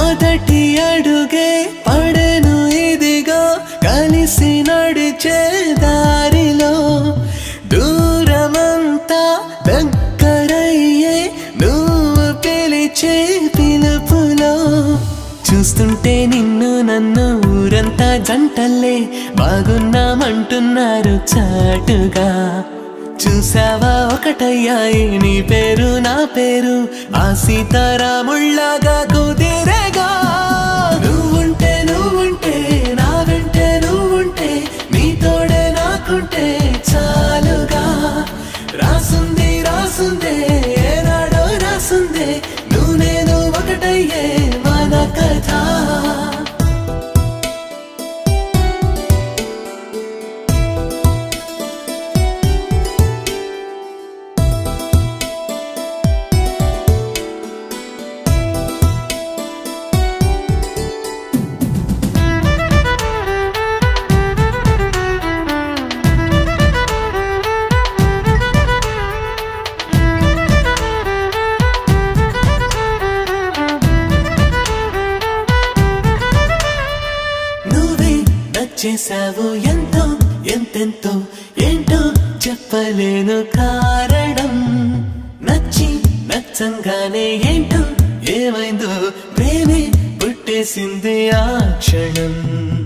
మొదటి అడుగే పడను ఇదిగో కలిసి నడిచే దారిలో దూరమంతా దగ్గరయ్యే నువ్వు పిలిచే పిలుపులో చూస్తుంటే నిన్ను నన్ను ఊరంతా జంటల్లే బాగున్నామంటున్నారు చాటుగా చూసావా ఒకటయ్యాయి నీ పేరు నా పేరు ఆ సీతారాముళ్ళగా కుదిరేగా నువ్వుంటే నువ్వుంటే నా వెంటే నువ్వుంటే నీ తోడే నాకుంటే చాలుగా రాసుంది రాసుందే ఏనాడో రాసుందే నువ్వు నేను ఒకటయ్యే మన కథ నువ్వే నచ్చేసావు ఎంతో ఎంతెంతో ఏంటో చెప్పలేను కారణం నచ్చి నచ్చంగానే ఏంటో ఏమైందో ప్రేమే పుట్టేసింది ఆ క్షణం